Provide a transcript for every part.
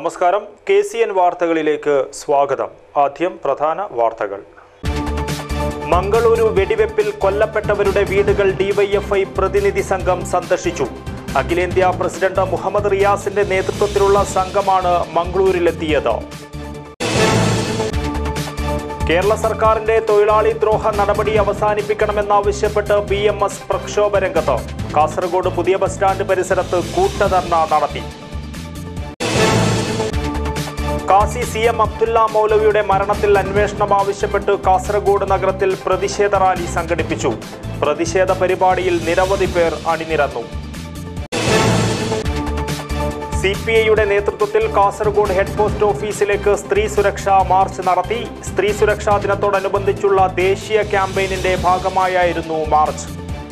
നമസ്കാരം K C N വാർത്തകളിലേക്ക് സ്വാഗതം ആദ്യം പ്രധാന വാർത്തകൾ മംഗളൂരു വെടിവെപ്പിൽ കൊല്ലപ്പെട്ടവരുടെ വീടുകൾ ഡിവൈഎഫ്ഐ പ്രതിനിധി സംഘം സന്ദർശിച്ചു അഖിലേന്ത്യാ പ്രസിഡന്റ് മുഹമ്മദ് റിയാസിന്റെ നേതൃത്വത്തിലുള്ള സംഘമാണ് മംഗളൂരിലെത്തിയത് കേരള സർക്കാരിന്റെ തൊഴിലാളി ദ്രോഹ നടപടി അവസാനിപ്പിക്കണമെന്നാവശ്യപ്പെട്ട് ബി എം എസ് പ്രക്ഷോഭ രംഗത്ത് കാസർഗോഡ് പുതിയ ബസ് സ്റ്റാൻഡ് പരിസരത്ത് കൂട്ടധർണ നടത്തി കാസി സി എം അബ്ദുല്ല മൗലവിയുടെ മരണത്തിൽ അന്വേഷണം ആവശ്യപ്പെട്ട് കാസർഗോഡ് നഗരത്തിൽ പ്രതിഷേധ റാലി സംഘടിപ്പിച്ചു പ്രതിഷേധ പരിപാടിയിൽ നിരവധി പേർ അണിനിരന്നു സി പി ഐയുടെ നേതൃത്വത്തിൽ കാസർഗോഡ് ഹെഡ് പോസ്റ്റ് ഓഫീസിലേക്ക് സ്ത്രീ സുരക്ഷാ മാർച്ച് നടത്തി സ്ത്രീ സുരക്ഷാ ദിനത്തോടനുബന്ധിച്ചുള്ള ദേശീയ ക്യാമ്പയിനിന്റെ ഭാഗമായായിരുന്നു മാർച്ച്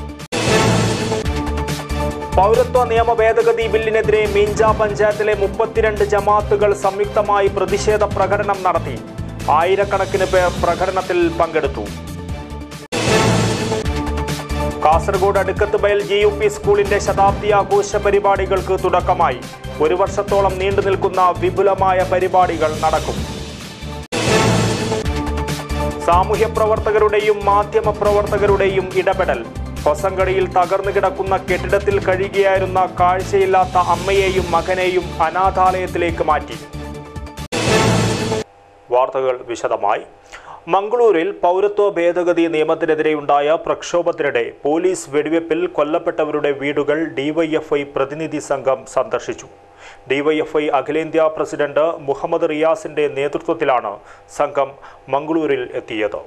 പൗരത്വ നിയമ ഭേദഗതി ബില്ലിനെതിരെ മീഞ്ച പഞ്ചായത്തിലെ മുപ്പത്തിരണ്ട് ജമാത്തുകൾ സംയുക്തമായി പ്രതിഷേധ പ്രകടനം നടത്തി ആയിരക്കണക്കിന് പേർ പ്രകടനത്തിൽ പങ്കെടുത്തു കാസർഗോഡ് അടുക്കത്ത് ബയൽ ജി യു പി സ്കൂളിന്റെ ശതാബ്ദി ആഘോഷ പരിപാടികൾക്ക് തുടക്കമായി ഒരു വർഷത്തോളം നീണ്ടു നിൽക്കുന്ന വിപുലമായ പരിപാടികൾ നടക്കും സാമൂഹ്യ പ്രവർത്തകരുടെയും മാധ്യമ പ്രവർത്തകരുടെയും ഇടപെടൽ ഹൊസങ്കടിയിൽ തകർന്നു കിടക്കുന്ന കെട്ടിടത്തിൽ കഴിയുകയായിരുന്ന കാഴ്ചയില്ലാത്ത അമ്മയെയും മകനെയും അനാഥാലയത്തിലേക്ക് മാറ്റി വാർത്തകൾ വിശദമായി മംഗളൂരിൽ പൗരത്വ ഭേദഗതി നിയമത്തിനെതിരെയുണ്ടായ പ്രക്ഷോഭത്തിനിടെ പോലീസ് വെടിവെപ്പിൽ കൊല്ലപ്പെട്ടവരുടെ വീടുകൾ ഡിവൈഎഫ്ഐ പ്രതിനിധി സംഘം സന്ദർശിച്ചു ഡിവൈഎഫ്ഐ അഖിലേന്ത്യാ പ്രസിഡന്റ് മുഹമ്മദ് റിയാസിന്റെ നേതൃത്വത്തിലാണ് സംഘം മംഗളൂരിൽ എത്തിയത്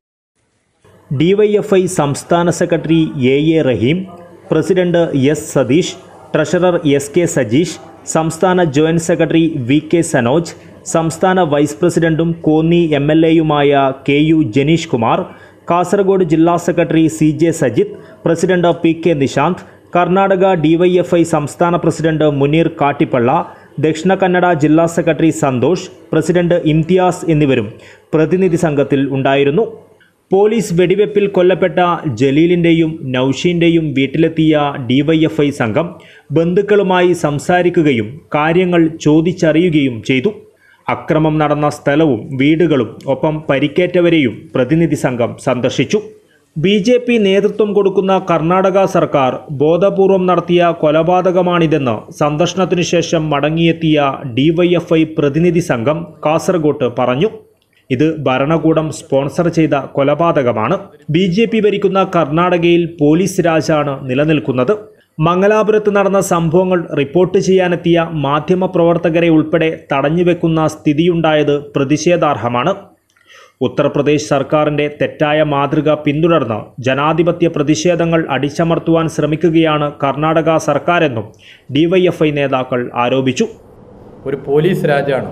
ഡിവൈഎഫ്ഐ സംസ്ഥാന secretary A A Rahim president S Satheesh treasurer S K Sajeesh സംസ്ഥാന joint secretary V K Sanoj സംസ്ഥാന വൈസ് പ്രസിഡന്റും കോന്നി എം എൽ എയുമായ കെ യു ജനീഷ് കുമാർ കാസർഗോഡ് ജില്ലാ secretary C J Sajith president P K Nishanth Karnataka DYFI സംസ്ഥാന പ്രസിഡന്റ് മുനീർ കാട്ടിപ്പള്ള ദക്ഷിണ കന്നഡ ജില്ലാ സെക്രട്ടറി സന്തോഷ് പ്രസിഡന്റ് ഇംതിയാസ് എന്നിവരും പ്രതിനിധി സംഘത്തിൽ ഉണ്ടായിരുന്നു പോലീസ് വെടിവെപ്പിൽ കൊല്ലപ്പെട്ട ജലീലിൻ്റെയും നൌഷീൻ്റെയും വീട്ടിലെത്തിയ ഡിവൈഎഫ്ഐ സംഘം ബന്ധുക്കളുമായി സംസാരിക്കുകയും കാര്യങ്ങൾ ചോദിച്ചറിയുകയും ചെയ്തു അക്രമം നടന്ന സ്ഥലവും വീടുകളും ഒപ്പം പരിക്കേറ്റവരെയും പ്രതിനിധി സംഘം സന്ദർശിച്ചു ബി ജെ പി നേതൃത്വം കൊടുക്കുന്ന കർണാടക സർക്കാർ ബോധപൂർവം നടത്തിയ കൊലപാതകമാണിതെന്ന് സന്ദർശനത്തിനു ശേഷം മടങ്ങിയെത്തിയ ഡിവൈഎഫ്ഐ പ്രതിനിധി സംഘം കാസർഗോട്ട് പറഞ്ഞു ഇത് ഭരണകൂടം സ്പോൺസർ ചെയ്ത കൊലപാതകമാണ് ബി ജെ പി ഭരിക്കുന്ന കർണാടകയിൽ പോലീസ് രാജാണ് നിലനിൽക്കുന്നത് മംഗലാപുരത്ത് നടന്ന സംഭവങ്ങൾ റിപ്പോർട്ട് ചെയ്യാനെത്തിയ മാധ്യമപ്രവർത്തകരെ ഉൾപ്പെടെ തടഞ്ഞുവെക്കുന്ന സ്ഥിതിയുണ്ടായത് പ്രതിഷേധാർഹമാണ് ഉത്തർപ്രദേശ് സർക്കാരിന്റെ തെറ്റായ മാതൃക പിന്തുടർന്ന് ജനാധിപത്യ പ്രതിഷേധങ്ങൾ അടിച്ചമർത്തുവാൻ ശ്രമിക്കുകയാണ് കർണാടക സർക്കാരെന്നും ഡിവൈഎഫ്ഐ നേതാക്കൾ ആരോപിച്ചു ഒരു പോലീസ് രാജാണ്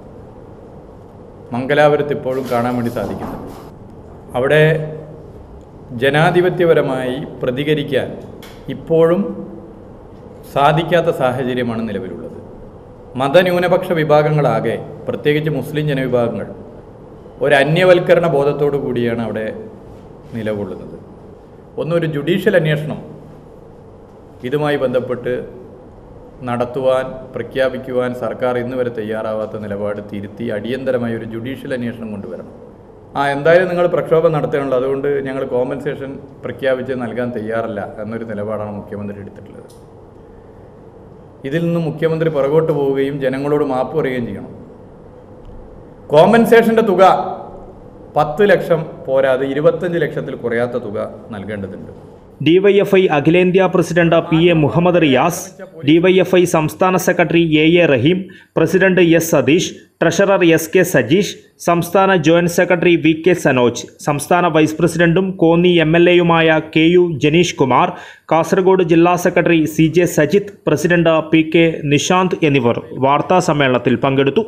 മംഗലാപുരത്ത് ഇപ്പോഴും കാണാൻ വേണ്ടി സാധിക്കുന്നത് അവിടെ ജനാധിപത്യപരമായി പ്രതികരിക്കാൻ ഇപ്പോഴും സാധിക്കാത്ത സാഹചര്യമാണ് നിലവിലുള്ളത് മതന്യൂനപക്ഷ വിഭാഗങ്ങളാകെ പ്രത്യേകിച്ച് മുസ്ലിം ജനവിഭാഗങ്ങൾ ഒരു അന്യവൽക്കരണ ബോധത്തോടു കൂടിയാണ് അവിടെ നിലകൊള്ളുന്നത് ഒന്നൊരു ജുഡീഷ്യൽ അന്വേഷണം ഇതുമായി ബന്ധപ്പെട്ട് നടത്തുവാൻ പ്രഖ്യാപിക്കുവാൻ സർക്കാർ ഇന്ന് വരെ തയ്യാറാവാത്ത നിലപാട് തിരുത്തി അടിയന്തരമായി ഒരു ജുഡീഷ്യൽ അന്വേഷണം കൊണ്ടുവരണം ആ എന്തായാലും നിങ്ങൾ പ്രക്ഷോഭം നടത്തുകയാണല്ലോ അതുകൊണ്ട് ഞങ്ങൾ കോമ്പൻസേഷൻ പ്രഖ്യാപിച്ച് നൽകാൻ തയ്യാറല്ല എന്നൊരു നിലപാടാണ് മുഖ്യമന്ത്രി എടുത്തിട്ടുള്ളത് ഇതിൽ നിന്ന് മുഖ്യമന്ത്രി പുറകോട്ട് പോവുകയും ജനങ്ങളോട് മാപ്പ് പറയുകയും ചെയ്യണം കോമ്പൻസേഷൻ്റെ തുക പത്ത് ലക്ഷം പോരാതെ ഇരുപത്തഞ്ച് ലക്ഷത്തിൽ കുറയാത്ത തുക നൽകേണ്ടതുണ്ട് ഡിവൈഎഫ്ഐ അഖിലേന്ത്യാ president P A Muhammad Riyas DYFI സംസ്ഥാന secretary A A Rahim president S Satheesh treasurer S K Sajeesh സംസ്ഥാന joint secretary V K Sanoj സംസ്ഥാന വൈസ് പ്രസിഡന്റും കോന്നി എം എൽ എയുമായ കെ യു ജനീഷ് കുമാർ കാസർഗോഡ് ജില്ലാ secretary C J Sajith president P K Nishanth എന്നിവർ വാർത്താ സമ്മേളനത്തിൽ പങ്കെടുത്തു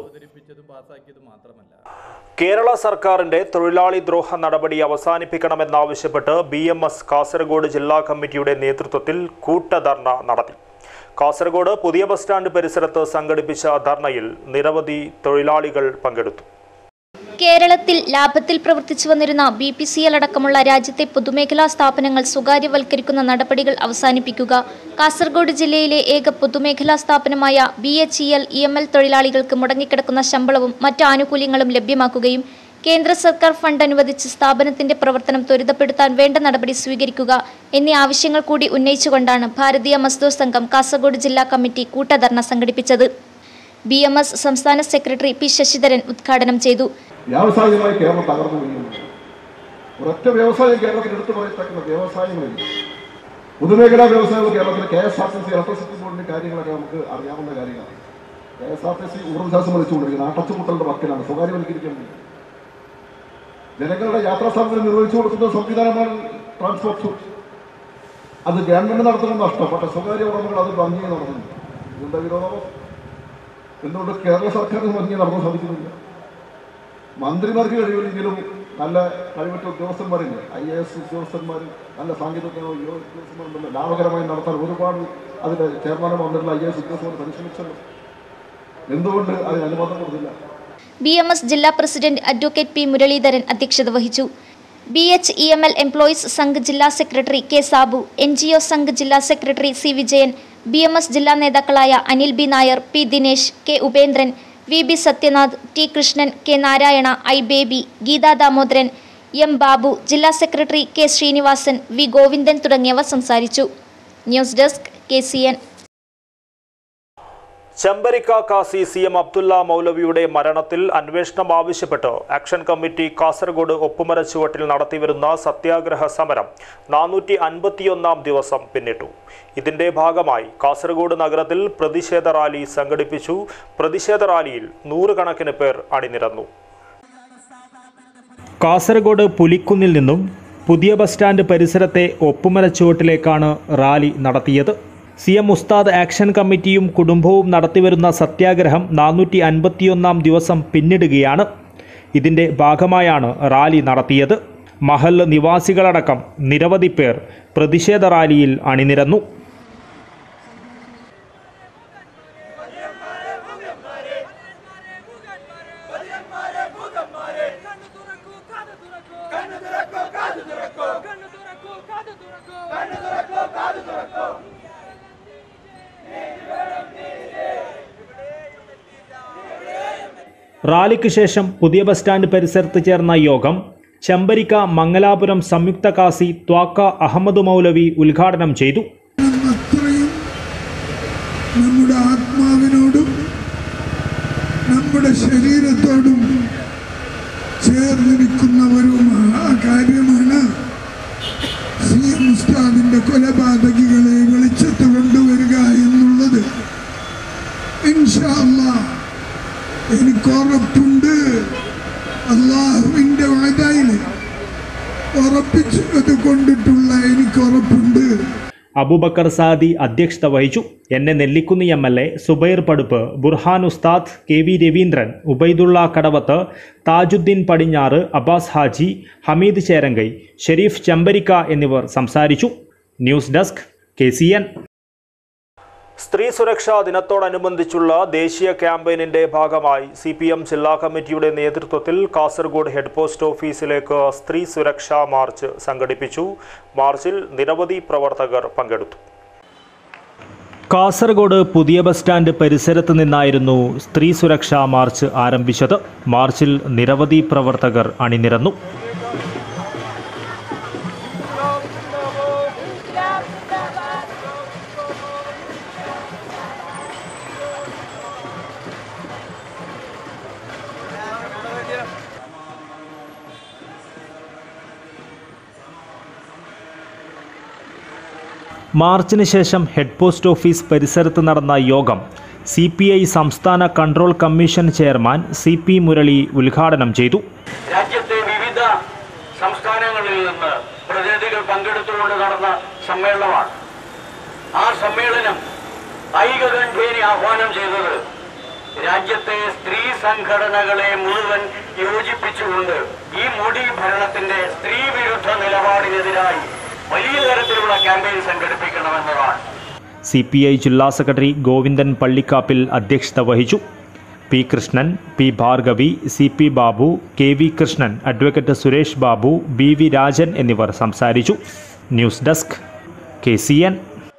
കേരള സർക്കാരിന്റെ തൊഴിലാളി ദ്രോഹ നടപടി അവസാനിപ്പിക്കണമെന്നാവശ്യപ്പെട്ട് ബി എം എസ് കാസർഗോഡ് ജില്ലാ കമ്മിറ്റിയുടെ നേതൃത്വത്തിൽ കൂട്ടധർണ നടത്തി കാസർഗോഡ് പുതിയ ബസ് സ്റ്റാൻഡ് പരിസരത്ത് സംഘടിപ്പിച്ച ധർണയിൽ നിരവധി തൊഴിലാളികൾ പങ്കെടുത്തു കേരളത്തിൽ ലാഭത്തിൽ പ്രവർത്തിച്ചു വന്നിരുന്ന ബി പി സി എൽ അടക്കമുള്ള രാജ്യത്തെ പൊതുമേഖലാ സ്ഥാപനങ്ങൾ സ്വകാര്യവൽക്കരിക്കുന്ന നടപടികൾ അവസാനിപ്പിക്കുക കാസർഗോഡ് ജില്ലയിലെ ഏക പൊതുമേഖലാ സ്ഥാപനമായ B H E L E M L തൊഴിലാളികൾക്ക് മുടങ്ങിക്കിടക്കുന്ന ശമ്പളവും മറ്റ് ആനുകൂല്യങ്ങളും ലഭ്യമാക്കുകയും കേന്ദ്ര സർക്കാർ ഫണ്ട് അനുവദിച്ച് സ്ഥാപനത്തിന്റെ പ്രവർത്തനം ത്വരിതപ്പെടുത്താൻ വേണ്ട നടപടി സ്വീകരിക്കുക എന്നീ ആവശ്യങ്ങൾ കൂടി ഉന്നയിച്ചുകൊണ്ടാണ് ഭാരതീയ മസ്ദൂർ സംഘം കാസർഗോഡ് ജില്ലാ കമ്മിറ്റി കൂട്ടധർണ സംഘടിപ്പിച്ചത് ബി എം എസ് സംസ്ഥാന സെക്രട്ടറി പി ശശിധരൻ ഉദ്ഘാടനം ചെയ്തു വ്യാവസായികമായി കേരളം തകർന്നു വീഴുന്നു ഒരൊറ്റ വ്യവസായം കേരളത്തിൽ എടുത്തു പറയത്തക്കുന്ന വ്യവസായങ്ങളില്ല പൊതുമേഖലാ വ്യവസായങ്ങൾ കേരളത്തിൽ K S R T C electricity ബോർഡിന്റെ കാര്യങ്ങളൊക്കെ നമുക്ക് അറിയാവുന്ന കാര്യങ്ങളാണ് K S R T C ഊർജ്ജാസം വലിച്ചുകൊണ്ടിരിക്കുന്നത് അടച്ചുപൂട്ടലിന്റെ വക്കിലാണ് സ്വകാര്യവൽക്കരിക്കാൻ വേണ്ടി ജനങ്ങളുടെ യാത്രാ സൗകര്യം നിർവഹിച്ചു കൊടുക്കുന്ന സംവിധാനമാണ് ട്രാൻസ്പോർട്ട് സൂട്ട് അത് ഗവൺമെന്റ് നടത്തുന്ന നഷ്ടപ്പെട്ട സ്വകാര്യ ഉടമകൾ അത് ഭംഗി നടത്തുന്നു ഇതിന്റെ വിരോധാഭാസം എന്തുകൊണ്ട് കേരള സർക്കാരിന് ഭംഗി നടത്താൻ സാധിക്കുന്നില്ല മന്ത്രിമാർക്ക് കഴിവില്ലെങ്കിലും നല്ല കഴിവറ്റ ഉദ്യോഗസ്ഥന്മാരില്ല ഐ എ എസ് ഉദ്യോഗസ്ഥന്മാർ നല്ല സാങ്കേതിക ഉദ്യോഗസ്ഥന്മാരുണ്ടല്ലോ ലാഭകരമായി നടത്താൻ ഒരുപാട് അതിന്റെ ചെയർമാനും വന്നിട്ടുള്ള ഐ എ എസ് ഉദ്യോഗസ്ഥന്മാർ പരിശ്രമിച്ചല്ലോ എന്തുകൊണ്ട് അതിന് അനുവാദം കൊടുത്തില്ല ബി എം എസ് ജില്ലാ പ്രസിഡന്റ് അഡ്വക്കേറ്റ് പി മുരളീധരൻ അധ്യക്ഷത വഹിച്ചു B H E M L employees Sangh ജില്ലാ secretary K Sabu N G O Sangh ജില്ലാ secretary C Vijayan B M S ജില്ലാ നേതാക്കളായ Anil B Nair P Dinesh K Upendran V B Sathyanath T Krishnan K Narayana I Baby Geetha Damodaran M Babu ജില്ലാ secretary K Srinivasan V Govindan തുടങ്ങിയവർ സംസാരിച്ചു news desk K C N Chembarika Qazi C M Abdulla മൗലവിയുടെ മരണത്തിൽ അന്വേഷണം ആവശ്യപ്പെട്ട് ആക്ഷൻ കമ്മിറ്റി കാസർഗോഡ് ഒപ്പുമര ചുവട്ടിൽ നടത്തിവരുന്ന സത്യാഗ്രഹ സമരം നാനൂറ്റി അൻപത്തിയൊന്നാം ദിവസം പിന്നിട്ടു ഇതിന്റെ ഭാഗമായി കാസർഗോഡ് നഗരത്തിൽ പ്രതിഷേധ റാലി സംഘടിപ്പിച്ചു പ്രതിഷേധ റാലിയിൽ നൂറുകണക്കിന് പേർ അണിനിരന്നു കാസർഗോഡ് പുലിക്കുന്നിൽ നിന്നും പുതിയ ബസ് സ്റ്റാൻഡ് പരിസരത്തെ ഒപ്പുമല ചുവട്ടിലേക്കാണ് റാലി നടത്തിയത് സി എം ഉസ്താദ് ആക്ഷൻ കമ്മിറ്റിയും കുടുംബവും നടത്തിവരുന്ന സത്യാഗ്രഹം നാനൂറ്റി അൻപത്തിയൊന്നാം ദിവസം പിന്നിടുകയാണ് ഇതിൻ്റെ ഭാഗമായാണ് റാലി നടത്തിയത് മഹൽ നിവാസികളടക്കം നിരവധി പേർ പ്രതിഷേധ റാലിയിൽ അണിനിരന്നു റാലിക്ക് ശേഷം പുതിയ ബസ് സ്റ്റാൻഡ് പരിസരത്ത് ചേർന്ന യോഗം ചെമ്പരിക്ക മംഗലാപുരം സംയുക്ത കാസി ത്വാക്ക അഹമ്മദ് മൗലവി ഉദ്ഘാടനം ചെയ്തു അത്രയും നമ്മുടെ ആത്മാവിനോടും നമ്മുടെ ശരീരത്തോടും ചേർന്നിരിക്കുന്ന ഒരു മഹാ കാര്യമാണ് സി എം ഉസ്താദിന്റെ കൊലപാതകികളെ വെളിച്ചത്ത് കൊണ്ടുവരിക എന്നുള്ളത് ഇൻഷാ അല്ലാ എനിക്ക് ഉറപ്പുണ്ട് അള്ളാഹുവിന്റെ വാതായില് ഉറപ്പിച്ചത് കൊണ്ടിട്ടുള്ള എനിക്ക് ഉറപ്പുണ്ട് അബൂബക്കർ സാദി അധ്യക്ഷത വഹിച്ചു എന്നെ Nellikunnu M L A Subair Padupp Burhan Ustad K V Raveendran Ubaidulla Kadavath Tajuddin Padinjar Abbas Haji Hameed Cherangai Sherif Chembarika എന്നിവർ സംസാരിച്ചു news desk K C N സ്ത്രീ സുരക്ഷാ ദിനത്തോടനുബന്ധിച്ചുള്ള ദേശീയ ക്യാമ്പയിനിന്റെ ഭാഗമായി സി പി എം ജില്ലാ കമ്മിറ്റിയുടെ നേതൃത്വത്തിൽ കാസർഗോഡ് ഹെഡ് പോസ്റ്റ് ഓഫീസിലേക്ക് സ്ത്രീ സുരക്ഷാ മാർച്ച് സംഘടിപ്പിച്ചു മാർച്ചിൽ നിരവധി പ്രവർത്തകർ പങ്കെടുത്തു കാസർഗോഡ് പുതിയ ബസ് സ്റ്റാൻഡ് പരിസരത്ത് നിന്നായിരുന്നു സ്ത്രീ സുരക്ഷാ മാർച്ച് ആരംഭിച്ചത് മാർച്ചിൽ നിരവധി പ്രവർത്തകർ അണിനിരന്നു മാർച്ചിന് ശേഷം ഹെഡ് പോസ്റ്റ് ഓഫീസ് പരിസരത്ത് നടന്ന യോഗം സി പി ഐ സംസ്ഥാന control commission chairman C P Murali ഉദ്ഘാടനം ചെയ്തു രാജ്യത്തെ വിവിധ സംസ്ഥാനങ്ങളിൽ നിന്ന് പ്രതിനിധികൾ പങ്കെടുത്തുകൊണ്ട് നടന്ന സമ്മേളനമാണ് ആ സമ്മേളനം ഐകകണ്ഠേനെ ആഹ്വാനം ചെയ്തത് രാജ്യത്തെ സ്ത്രീ സംഘടനകളെ മുഴുവൻ യോജിപ്പിച്ചുകൊണ്ട് ഈ മോഡി ഭരണത്തിന്റെ സ്ത്രീ വിരുദ്ധ നിലപാടിനെതിരായി വലിയ തരത്തിലുള്ള ക്യാമ്പയിൻ സംഘടിപ്പിക്കണമെന്നതാണ് സി പി ഐ ജില്ലാ സെക്രട്ടറി ഗോവിന്ദൻ പള്ളിക്കാപ്പിൽ അധ്യക്ഷത വഹിച്ചു P Krishnan P Bhargavi C P Babu K V Krishnan advocate Suresh Babu B V Rajan എന്നിവർ സംസാരിച്ചു news desk K C N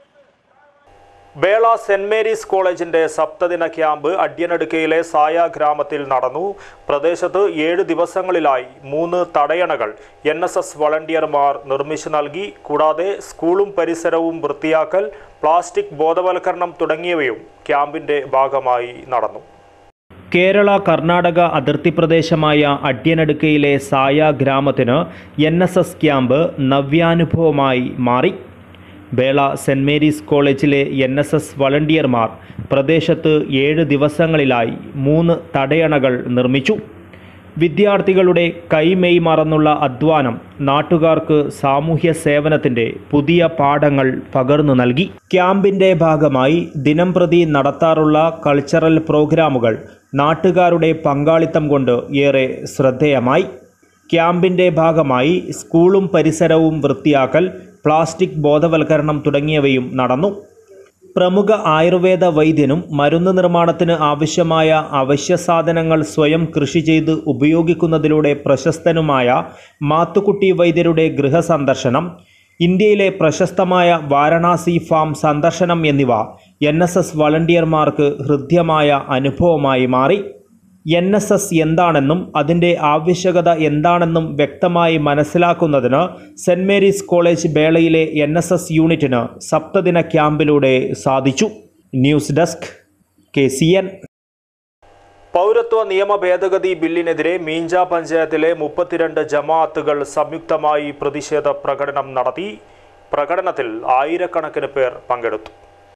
Bela സെന്റ് മേരീസ് കോളേജിന്റെ സപ്തദിന ക്യാമ്പ് അഡ്യനടുക്കയിലെ സായ ഗ്രാമത്തിൽ നടന്നു പ്രദേശത്ത് ഏഴ് ദിവസങ്ങളിലായി മൂന്ന് തടയണകൾ എൻ എസ് എസ് വളണ്ടിയർമാർ നിർമ്മിച്ചു നൽകി കൂടാതെ സ്കൂളും പരിസരവും വൃത്തിയാക്കൽ പ്ലാസ്റ്റിക് ബോധവൽക്കരണം തുടങ്ങിയവയും ക്യാമ്പിന്റെ ഭാഗമായി നടന്നു കേരള കർണാടക അതിർത്തി പ്രദേശമായ അഡ്യനടുക്കയിലെ സായ ഗ്രാമത്തിന് എൻ എസ് എസ് ക്യാമ്പ് നവ്യാനുഭവമായി മാറി ബേള സെൻറ് മേരീസ് കോളേജിലെ എൻ എസ് എസ് വളണ്ടിയർമാർ പ്രദേശത്ത് ഏഴ് ദിവസങ്ങളിലായി മൂന്ന് തടയണകൾ നിർമ്മിച്ചു വിദ്യാർത്ഥികളുടെ കൈമെയ് മറന്നുള്ള അധ്വാനം നാട്ടുകാർക്ക് സാമൂഹ്യ സേവനത്തിൻ്റെ പുതിയ പാഠങ്ങൾ പകർന്നു നൽകി ക്യാമ്പിൻ്റെ ഭാഗമായി ദിനംപ്രതി നടത്താറുള്ള കൾച്ചറൽ പ്രോഗ്രാമുകൾ നാട്ടുകാരുടെ പങ്കാളിത്തം കൊണ്ട് ഏറെ ശ്രദ്ധേയമായി ക്യാമ്പിൻ്റെ ഭാഗമായി സ്കൂളും പരിസരവും വൃത്തിയാക്കൽ പ്ലാസ്റ്റിക് ബോധവൽക്കരണം തുടങ്ങിയവയും നടന്നു പ്രമുഖ ആയുർവേദ വൈദ്യനും മരുന്ന് നിർമ്മാണത്തിന് ആവശ്യമായ അവശ്യ സാധനങ്ങൾ സ്വയം കൃഷി ചെയ്ത് ഉപയോഗിക്കുന്നതിലൂടെ പ്രശസ്തനുമായ മാത്തുക്കുട്ടി വൈദ്യരുടെ ഗൃഹസന്ദർശനം ഇന്ത്യയിലെ പ്രശസ്തമായ വാരണാസി ഫാം സന്ദർശനം എന്നിവ എൻ എസ് എസ് വളണ്ടിയർമാർക്ക് ഹൃദ്യമായ അനുഭവമായി മാറി എൻ എസ് എസ് എന്താണെന്നും അതിൻ്റെ ആവശ്യകത എന്താണെന്നും വ്യക്തമായി മനസ്സിലാക്കുന്നതിന് സെൻറ് മേരീസ് കോളേജ് ബേളയിലെ എൻ എസ് എസ് യൂണിറ്റിന് സപ്തദിന ക്യാമ്പിലൂടെ സാധിച്ചു news desk K C N പൗരത്വ നിയമ ഭേദഗതി ബില്ലിനെതിരെ മീഞ്ച പഞ്ചായത്തിലെ മുപ്പത്തിരണ്ട് ജമാഅത്തുകൾ സംയുക്തമായി പ്രതിഷേധ പ്രകടനം നടത്തി പ്രകടനത്തിൽ ആയിരക്കണക്കിന് പേർ പങ്കെടുത്തു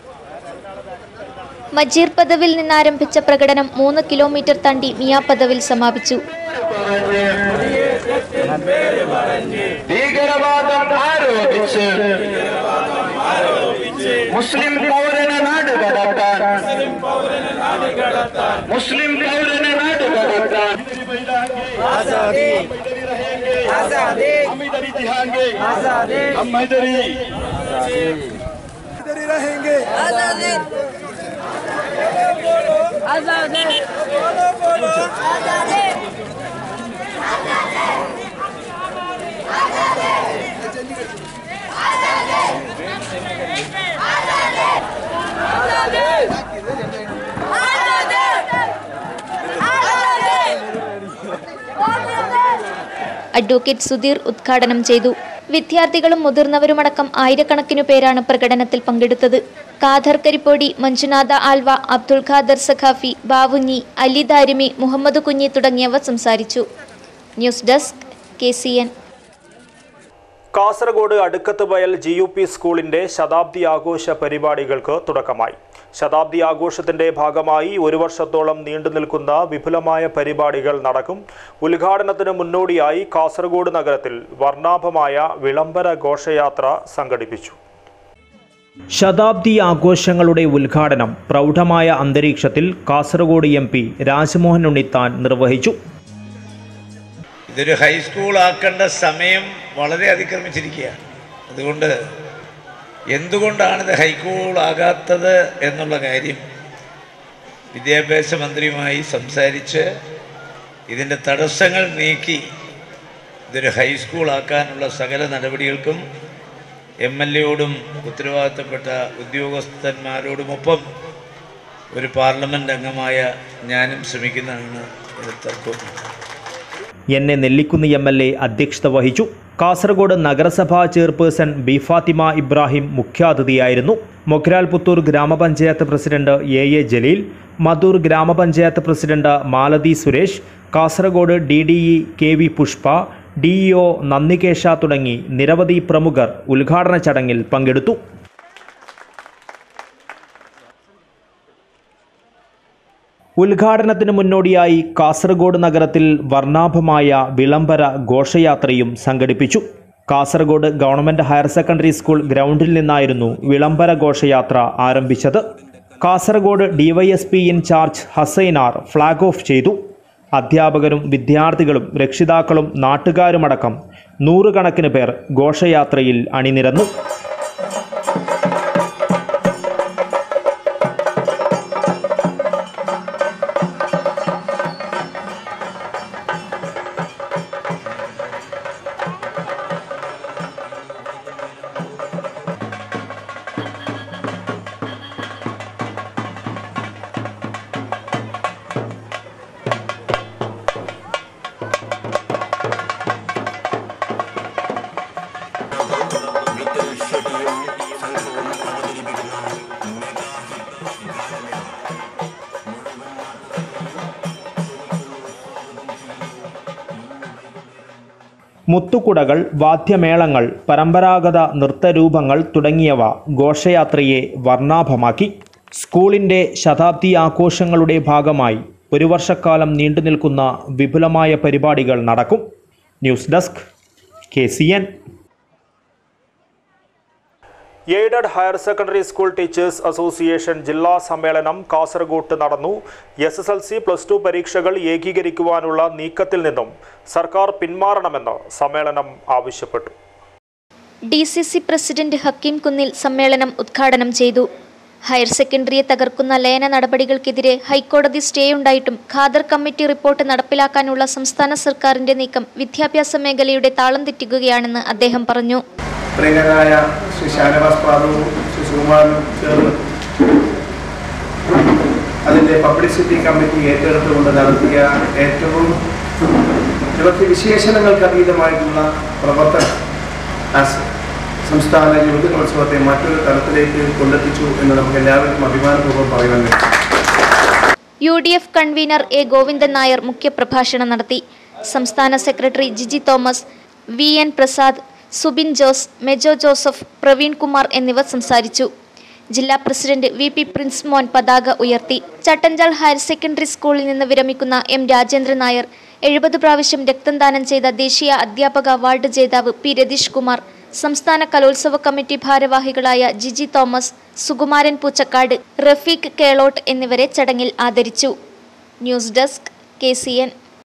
മജീർ പദവിൽ നിന്നാരംഭിച്ച പ്രകടനം മൂന്ന് കിലോമീറ്റർ തണ്ടി മിയാ പദവിൽ സമാപിച്ചു ഭീകരവാദം ആരോപിച്ച് മുസ്ലിം പൗരനെ നാട് കടത്താൻ മുസ്ലിം പൗരനെ നാട് കടത്താൻ അഡ്വക്കേറ്റ് സുധീർ ഉദ്ഘാടനം ചെയ്തു വിദ്യാർത്ഥികളും മുതിർന്നവരുമടക്കം ആയിരക്കണക്കിനു പേരാണ് പ്രകടനത്തിൽ പങ്കെടുത്തത് ഖാദർ കരിപ്പോടി മഞ്ജുനാഥ ആൽവ അബ്ദുൾ ഖാദർ സഖാഫി ബാവുഞ്ഞി അലി ദാരിമി മുഹമ്മദ് കുഞ്ഞി തുടങ്ങിയവർ സംസാരിച്ചു news desk K C N Kasaragod Adukkath Vayal G U P സ്കൂളിൻ്റെ ശതാബ്ദി ആഘോഷ പരിപാടികൾക്ക് തുടക്കമായി ശതാബ്ദി ആഘോഷത്തിൻ്റെ ഭാഗമായി ഒരു വർഷത്തോളം നീണ്ടു നിൽക്കുന്ന വിപുലമായ പരിപാടികൾ നടക്കും ഉദ്ഘാടനത്തിന് മുന്നോടിയായി കാസർഗോഡ് നഗരത്തിൽ വർണ്ണാഭമായ വിളംബര ഘോഷയാത്ര സംഘടിപ്പിച്ചു ശതാബ്ദി ആഘോഷങ്ങളുടെ ഉദ്ഘാടനം പ്രൗഢമായ അന്തരീക്ഷത്തിൽ കാസർഗോഡ് എം പി രാജ്മോഹൻ ഉണ്ണിത്താൻ നിർവഹിച്ചു ഇതൊരു ഹൈസ്കൂൾ ആക്കേണ്ട സമയം വളരെ അതിക്രമിച്ചിരിക്കുകയാണ് അതുകൊണ്ട് എന്തുകൊണ്ടാണ് ഇത് ഹൈസ്കൂൾ ആകാത്തത് എന്നുള്ള കാര്യം വിദ്യാഭ്യാസ മന്ത്രിയുമായി സംസാരിച്ച് ഇതിൻ്റെ തടസ്സങ്ങൾ നീക്കി ഇതൊരു ഹൈസ്കൂൾ ആക്കാനുള്ള സകല നടപടികൾക്കും എം എൽ എയോടും ഉത്തരവാദിത്തപ്പെട്ട ഉദ്യോഗസ്ഥന്മാരോടുമൊപ്പം ഒരു പാർലമെൻറ്റ് അംഗമായ ഞാനും ശ്രമിക്കുന്നതാണ് ഇത് തർക്കമില്ല N A Nellikkunnu M L A അധ്യക്ഷത വഹിച്ചു കാസർഗോഡ് നഗരസഭാ ചെയർപേഴ്സൺ ബി ഫാത്തിമ ഇബ്രാഹിം മുഖ്യാതിഥിയായിരുന്നു മൊഗ്രാൽ പുത്തൂർ ഗ്രാമപഞ്ചായത്ത് president A A Jaleel Madhur ഗ്രാമപഞ്ചായത്ത് president Malathi Suresh Kasaragod D D E K V Pushpa D E O Nandikesha തുടങ്ങി നിരവധി പ്രമുഖർ ഉദ്ഘാടന ചടങ്ങിൽ പങ്കെടുത്തു ഉദ്ഘാടനത്തിന് മുന്നോടിയായി കാസർഗോഡ് നഗരത്തിൽ വർണ്ണാഭമായ വിളംബര ഘോഷയാത്രയും സംഘടിപ്പിച്ചു Kasaragod government higher secondary school ഗ്രൗണ്ടിൽ നിന്നായിരുന്നു വിളംബര ഘോഷയാത്ര ആരംഭിച്ചത് Kasaragod DYSP in charge Hasainar flag off ചെയ്തു അധ്യാപകരും വിദ്യാർത്ഥികളും രക്ഷിതാക്കളും നാട്ടുകാരുമടക്കം നൂറുകണക്കിന് പേർ ഘോഷയാത്രയിൽ അണിനിരന്നു മുത്തുകുടകൾ വാദ്യമേളങ്ങൾ പരമ്പരാഗത നൃത്തരൂപങ്ങൾ തുടങ്ങിയവ ഘോഷയാത്രയെ വർണ്ണാഭമാക്കി സ്കൂളിൻ്റെ ശതാബ്ദി ആഘോഷങ്ങളുടെ ഭാഗമായി ഒരു വർഷക്കാലം നീണ്ടുനിൽക്കുന്ന വിപുലമായ പരിപാടികൾ നടക്കും news desk K C N aided higher secondary school teachers association ജില്ലാ സമ്മേളനം കാസർഗോട്ട് നടന്നു S S L C plus two പരീക്ഷകൾ ഏകീകരിക്കുവാനുള്ള നീക്കത്തിൽ നിന്നും സർക്കാർ പിന്മാറണമെന്ന് സമ്മേളനം ആവശ്യപ്പെട്ടു D C C president Hakeem Kunnil സമ്മേളനം ഉദ്ഘാടനം ചെയ്തു ഹയർ സെക്കൻഡറിയെ തകർക്കുന്ന ലയന നടപടികൾക്കെതിരെ ഹൈക്കോടതി സ്റ്റേ ഉണ്ടായിട്ടും ഖാദർ കമ്മിറ്റി റിപ്പോർട്ട് നടപ്പിലാക്കാനുള്ള സംസ്ഥാന സർക്കാരിന്റെ നീക്കം വിദ്യാഭ്യാസ മേഖലയുടെ താളം തെറ്റിക്കുകയാണെന്ന് അദ്ദേഹം പറഞ്ഞു പ്രിയങ്കരായ ശ്രീ ഷാനവാസ് ബാബുവും ശ്രീ സുകുമാരനും ചേർന്ന് അതിൻ്റെ പബ്ലിസിറ്റി കമ്മിറ്റി ഏറ്റെടുത്തുകൊണ്ട് നടത്തിയ ഏറ്റവും നിരവധി വിശേഷണങ്ങൾക്ക് അതീതമായിട്ടുള്ള പ്രവർത്തനം ആ സ- സംസ്ഥാന യുവജനോത്സവത്തെ മറ്റൊരു തലത്തിലേക്ക് കൊണ്ടെത്തിച്ചു എന്ന് നമുക്ക് എല്ലാവർക്കും അഭിമാനപൂർവ്വം പറയുവാൻ കഴിയും U D F convenor A Govindan Nair മുഖ്യപ്രഭാഷണം നടത്തി സംസ്ഥാന secretary Jiji Thomas V N Prasad Subin Jose Mejo Joseph Praveen Kumar എന്നിവർ സംസാരിച്ചു ജില്ലാ പ്രസിഡന്റ് വി പി പ്രിൻസ് മോൻ പതാക ഉയർത്തി ചട്ടഞ്ചാൽ ഹയർ സെക്കൻഡറി സ്കൂളിൽ നിന്ന് വിരമിക്കുന്ന എം രാജേന്ദ്രൻ നായർ എഴുപത് പ്രാവശ്യം രക്തം ദാനം ചെയ്ത ദേശീയ അധ്യാപക അവാർഡ് ജേതാവ് പി രതീഷ് കുമാർ സംസ്ഥാന കലോത്സവ കമ്മിറ്റി ഭാരവാഹികളായ ജിജി തോമസ് സുകുമാരൻ പൂച്ചക്കാട് റഫീഖ് കേളോട്ട് എന്നിവരെ ചടങ്ങിൽ ആദരിച്ചു news desk K C N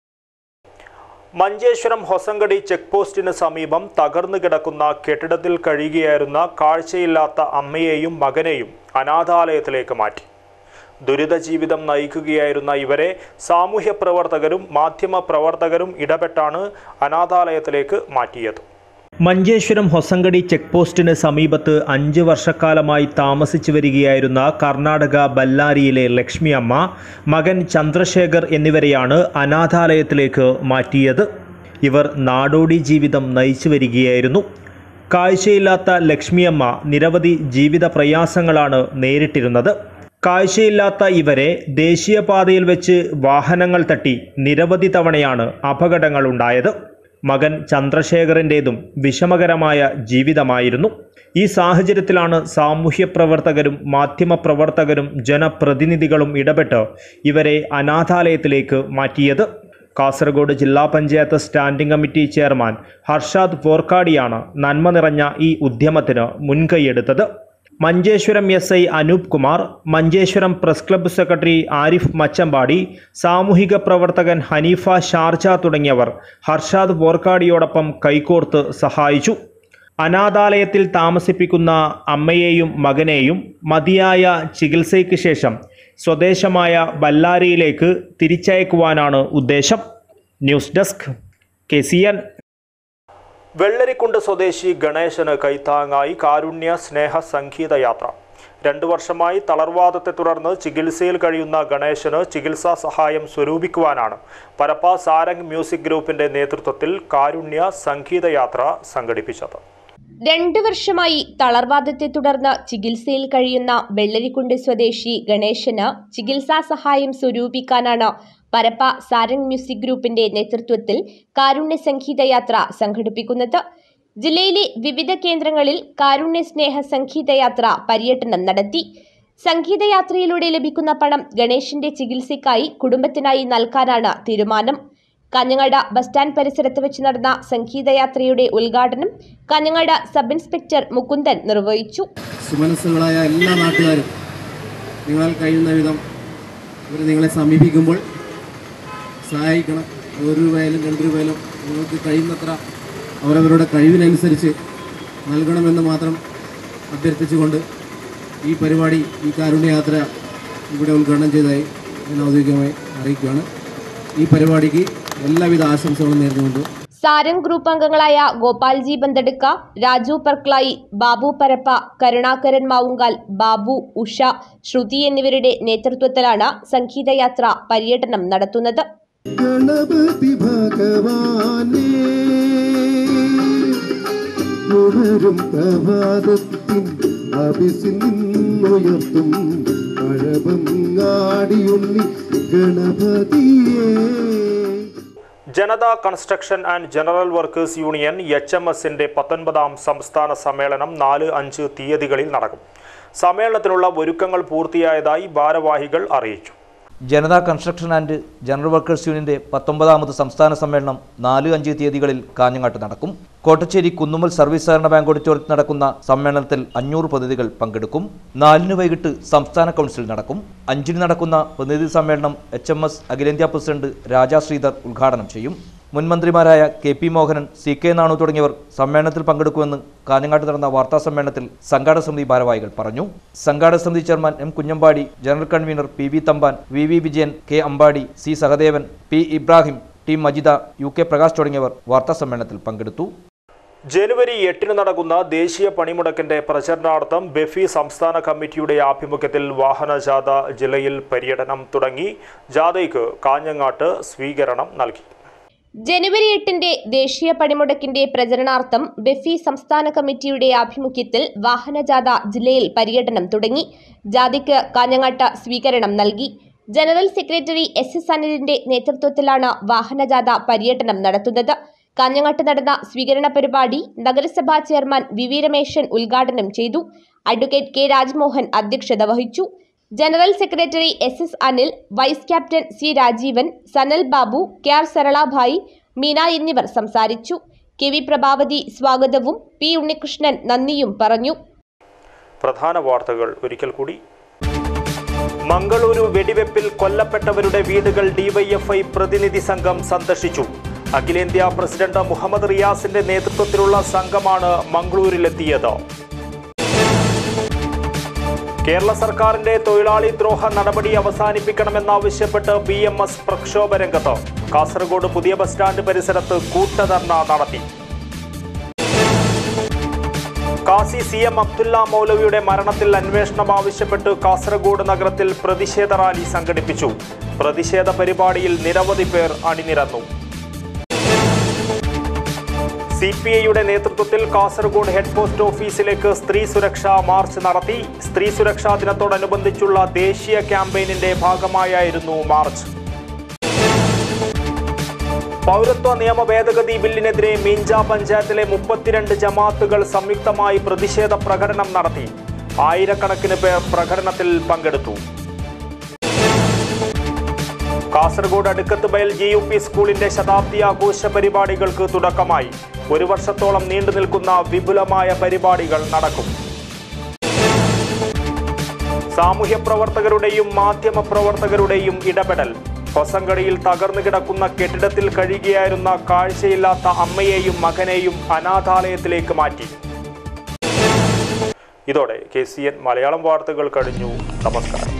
Manjeshwaram Hosangadi check പോസ്റ്റിന് സമീപം തകർന്നു കിടക്കുന്ന കെട്ടിടത്തിൽ കഴിയുകയായിരുന്ന കാഴ്ചയില്ലാത്ത അമ്മയെയും മകനെയും അനാഥാലയത്തിലേക്ക് മാറ്റി ദുരിത ജീവിതം നയിക്കുകയായിരുന്ന ഇവരെ സാമൂഹ്യ പ്രവർത്തകരും മാധ്യമ പ്രവർത്തകരും ഇടപെട്ടാണ് അനാഥാലയത്തിലേക്ക് മാറ്റിയത് മഞ്ചേശ്വരം ഹൊസങ്കടി ചെക്ക് പോസ്റ്റിന് സമീപത്ത് അഞ്ച് വർഷക്കാലമായി താമസിച്ചു വരികയായിരുന്ന കർണാടക ബല്ലാരിയിലെ ലക്ഷ്മി അമ്മ മകൻ ചന്ദ്രശേഖർ എന്നിവരെയാണ് അനാഥാലയത്തിലേക്ക് മാറ്റിയത് ഇവർ നാടോടി ജീവിതം നയിച്ചു വരികയായിരുന്നു കാഴ്ചയില്ലാത്ത ലക്ഷ്മിയമ്മ നിരവധി ജീവിത പ്രയാസങ്ങളാണ് നേരിട്ടിരുന്നത് കാഴ്ചയില്ലാത്ത ഇവരെ ദേശീയപാതയിൽ വെച്ച് വാഹനങ്ങൾ തട്ടി നിരവധി തവണയാണ് അപകടങ്ങൾ ഉണ്ടായത് മകൻ ചന്ദ്രശേഖരൻ്റേതും വിഷമകരമായ ജീവിതമായിരുന്നു ഈ സാഹചര്യത്തിലാണ് സാമൂഹ്യ പ്രവർത്തകരും മാധ്യമപ്രവർത്തകരും ജനപ്രതിനിധികളും ഇടപെട്ട് ഇവരെ അനാഥാലയത്തിലേക്ക് മാറ്റിയത് കാസർഗോഡ് ജില്ലാ panchayat standing committee chairman Harshad ഫോർക്കാടിയാണ് നന്മ നിറഞ്ഞ ഈ ഉദ്യമത്തിന് മുൻകൈയെടുത്തത് Manjeshwaram S I Anoop Kumar Manjeshwaram press club secretary Arif Machampady സാമൂഹിക പ്രവർത്തകൻ ഹനീഫ ഷാർജ തുടങ്ങിയവർ ഹർഷാദ് ബോർക്കാടിയോടൊപ്പം കൈകോർത്ത് സഹായിച്ചു അനാഥാലയത്തിൽ താമസിപ്പിക്കുന്ന അമ്മയെയും മകനെയും മതിയായ ചികിത്സയ്ക്ക് ശേഷം സ്വദേശമായ ബല്ലാരിയിലേക്ക് തിരിച്ചയക്കുവാനാണ് ഉദ്ദേശം news desk K C N Vellarikundu സ്വദേശി ഗണേശന് കൈത്താങ്ങായി കാരുണ്യ സ്നേഹ സംഗീത യാത്ര രണ്ടു വർഷമായി തളർവാദത്തെ തുടർന്ന് ചികിത്സയിൽ കഴിയുന്ന ഗണേശന് ചികിത്സാ സഹായം സ്വരൂപിക്കുവാനാണ് പരപ്പ സാരംഗ് മ്യൂസിക് ഗ്രൂപ്പിന്റെ നേതൃത്വത്തിൽ കാരുണ്യ സംഗീത യാത്ര സംഘടിപ്പിച്ചത് രണ്ടു വർഷമായി തളർവാദത്തെ തുടർന്ന് ചികിത്സയിൽ കഴിയുന്ന വെള്ളരിക്കുണ്ട് സ്വദേശി ഗണേശന് ചികിത്സാ സഹായം സ്വരൂപിക്കാനാണ് പരപ്പ സാരംഗ് മ്യൂസിക് ഗ്രൂപ്പിന്റെ നേതൃത്വത്തിൽ കാരുണ്യ സംഗീതയാത്ര സംഘടിപ്പിക്കുന്നത് ജില്ലയിലെ വിവിധ കേന്ദ്രങ്ങളിൽ കാരുണ്യ സ്നേഹ സംഗീതയാത്ര പര്യടനം നടത്തി സംഗീതയാത്രയിലൂടെ ലഭിക്കുന്ന പണം ഗണേശന്റെ ചികിത്സയ്ക്കായി കുടുംബത്തിനായി നൽകാനാണ് തീരുമാനം കാഞ്ഞങ്ങാട് ബസ് സ്റ്റാൻഡ് പരിസരത്ത് വെച്ച് നടന്ന സംഗീതയാത്രയുടെ ഉദ്ഘാടനം കാഞ്ഞങ്ങാട് സബ് ഇൻസ്പെക്ടർ മുകുന്ദൻ നിർവഹിച്ചു സുമനസ്സുകളായ എല്ലാ നാട്ടുകാരും നിങ്ങളാൽ കഴിയുന്ന വിധം ഇവർ നിങ്ങളെ സമീപിക്കുമ്പോൾ സഹായിക്കണം ഒരു രൂപയിലും രണ്ട് രൂപയിലും നിങ്ങൾക്ക് കഴിയുന്നത്ര അവരവരുടെ കഴിവിനനുസരിച്ച് നൽകണമെന്ന് മാത്രം അഭ്യർത്ഥിച്ചുകൊണ്ട് ഈ പരിപാടി ഈ കാരുണ്യയാത്ര ഇവിടെ ഉദ്ഘാടനം ചെയ്തതായി ഞാൻ ഔദ്യോഗികമായി അറിയിക്കുകയാണ് ഈ പരിപാടിക്ക് എല്ലാവിധ ആശംസകളും നേർന്നുകൊണ്ട് സാരംഗ് ഗ്രൂപ്പ് അംഗങ്ങളായ ഗോപാൽജി ബന്തെടുക്ക രാജു പർക്ലായി ബാബു പരപ്പ കരുണാകരൻ മാവുങ്കാൽ ബാബു ഉഷ ശ്രുതി എന്നിവരുടെ നേതൃത്വത്തിലാണ് സംഗീതയാത്ര പര്യടനം നടത്തുന്നത് ഗണപതി ഭഗവാനേ ഉണരും പ്രഭാതത്തിൻ അഭിസിൽ നിന്നുയർത്തും അഴവങ്ങാടിയുണ്ണി ഗണപതിയേ Janata construction and general workers union H M എസിന്റെ പത്തൊൻപതാം സംസ്ഥാന സമ്മേളനം നാല് അഞ്ച് തീയതികളിൽ നടക്കും സമ്മേളനത്തിനുള്ള ഒരുക്കങ്ങൾ പൂർത്തിയായതായി ഭാരവാഹികൾ അറിയിച്ചു Janata construction and general workers യൂണിയന്റെ പത്തൊമ്പതാമത് സംസ്ഥാന സമ്മേളനം നാല് അഞ്ച് തീയതികളിൽ കാഞ്ഞങ്ങാട്ട് നടക്കും കോട്ടച്ചേരി കുന്നുമ്മൽ സർവീസ് സഹകരണ ബാങ്ക് ഓഡിറ്റോറിയത്തിൽ നടക്കുന്ന സമ്മേളനത്തിൽ അഞ്ഞൂറ് പ്രതിനിധികൾ പങ്കെടുക്കും നാലിന് വൈകിട്ട് സംസ്ഥാന കൗൺസിൽ നടക്കും അഞ്ചിന് നടക്കുന്ന പ്രതിനിധി സമ്മേളനം എച്ച് എം എസ് അഖിലേന്ത്യാ പ്രസിഡന്റ് രാജാ ശ്രീധർ ഉദ്ഘാടനം ചെയ്യും മുൻ മന്ത്രിമാരായ K P Mohanan C K Nanu തുടങ്ങിയവർ സമ്മേളനത്തിൽ പങ്കെടുക്കുമെന്ന് കാഞ്ഞങ്ങാട്ട് നടന്ന വാർത്താ സമ്മേളനത്തിൽ സംഘാടക സമിതി ഭാരവാഹികൾ പറഞ്ഞു സംഘാടക സമിതി chairman M Kunhambadi general convenor P V Thampan V V Vijayan K Ambadi C Sahadevan P Ibrahim T Majida U K Prakash തുടങ്ങിയവർ വാർത്താ സമ്മേളനത്തിൽ പങ്കെടുത്തു ജനുവരി എട്ടിന് നടക്കുന്ന ദേശീയ പണിമുടക്കിന്റെ പ്രചരണാർത്ഥം ബെഫി സംസ്ഥാന കമ്മിറ്റിയുടെ ആഭിമുഖ്യത്തിൽ വാഹനജാഥ ജില്ലയിൽ പര്യടനം തുടങ്ങി ജാഥയ്ക്ക് കാഞ്ഞങ്ങാട്ട് സ്വീകരണം നൽകി ജനുവരി എട്ടിന്റെ ദേശീയ പണിമുടക്കിന്റെ പ്രചരണാർത്ഥം ബെഫി സംസ്ഥാന കമ്മിറ്റിയുടെ ആഭിമുഖ്യത്തിൽ വാഹനജാഥ ജില്ലയിൽ പര്യടനം തുടങ്ങി ജാഥയ്ക്ക് കാഞ്ഞങ്ങാട്ട് സ്വീകരണം നൽകി ജനറൽ സെക്രട്ടറി എസ് എസ് അനിലിന്റെ നേതൃത്വത്തിലാണ് വാഹനജാഥ പര്യടനം നടത്തുന്നത് കാഞ്ഞങ്ങാട്ട് നടന്ന സ്വീകരണ പരിപാടി നഗരസഭാ ചെയർമാൻ വി വി രമേശൻ ഉദ്ഘാടനം ചെയ്തു അഡ്വക്കേറ്റ് കെ രാജ്മോഹൻ അധ്യക്ഷത വഹിച്ചു general secretary S S Anil vice captain C Rajeevan Sanal Babu K R Saralabhai Meena എന്നിവർ സംസാരിച്ചു കെ വി പ്രഭാവതി സ്വാഗതവും പി ഉണ്ണികൃഷ്ണൻ നന്ദിയും പറഞ്ഞു പ്രധാന വാർത്തകൾ ഒരിക്കൽ കൂടി മംഗളൂരു വെടിവെപ്പിൽ കൊല്ലപ്പെട്ടവരുടെ വീടുകൾ ഡിവൈഎഫ്ഐ പ്രതിനിധി സംഘം സന്ദർശിച്ചു അഖിലേന്ത്യാ പ്രസിഡന്റ് മുഹമ്മദ് റിയാസിന്റെ നേതൃത്വത്തിലുള്ള സംഘമാണ് മംഗളൂരിലെത്തിയത് കേരള സർക്കാരിന്റെ തൊഴിലാളി ദ്രോഹ നടപടി അവസാനിപ്പിക്കണമെന്നാവശ്യപ്പെട്ട് ബി എം എസ് പ്രക്ഷോഭ രംഗത്ത് കാസർഗോഡ് പുതിയ ബസ് സ്റ്റാൻഡ് പരിസരത്ത് കൂട്ടധർണ നടത്തി കാസി സി എം അബ്ദുല്ല മൗലവിയുടെ മരണത്തിൽ അന്വേഷണം ആവശ്യപ്പെട്ട് കാസർഗോഡ് നഗരത്തിൽ പ്രതിഷേധ റാലി സംഘടിപ്പിച്ചു പ്രതിഷേധ പരിപാടിയിൽ നിരവധി പേർ അണിനിരന്നു സി പി ഐയുടെ നേതൃത്വത്തിൽ കാസർഗോഡ് ഹെഡ് പോസ്റ്റ് ഓഫീസിലേക്ക് സ്ത്രീ സുരക്ഷാ മാർച്ച് നടത്തി സ്ത്രീ സുരക്ഷാ ദിനത്തോടനുബന്ധിച്ചുള്ള ദേശീയ ക്യാമ്പയിനിന്റെ ഭാഗമായായിരുന്നു മാർച്ച് പൗരത്വ നിയമ ഭേദഗതി ബില്ലിനെതിരെ മീഞ്ച പഞ്ചായത്തിലെ മുപ്പത്തിരണ്ട് ജമാത്തുകൾ സംയുക്തമായി പ്രതിഷേധ പ്രകടനം നടത്തി ആയിരക്കണക്കിന് പേർ പ്രകടനത്തിൽ പങ്കെടുത്തു കാസർഗോഡ് അടുക്കത്ത് ബയൽ ജി യു പി സ്കൂളിന്റെ ശതാബ്ദി ആഘോഷ പരിപാടികൾക്ക് തുടക്കമായി ഒരു വർഷത്തോളം നീണ്ടു നിൽക്കുന്ന വിപുലമായ പരിപാടികൾ നടക്കും സാമൂഹ്യ പ്രവർത്തകരുടെയും മാധ്യമ പ്രവർത്തകരുടെയും ഇടപെടൽ ഹൊസങ്കടിയിൽ തകർന്നു കിടക്കുന്ന കെട്ടിടത്തിൽ കഴിയുകയായിരുന്ന കാഴ്ചയില്ലാത്ത അമ്മയെയും മകനെയും അനാഥാലയത്തിലേക്ക് മാറ്റി ഇതോടെ കെ സി എൻ മലയാളം വാർത്തകൾ കഴിഞ്ഞു നമസ്കാരം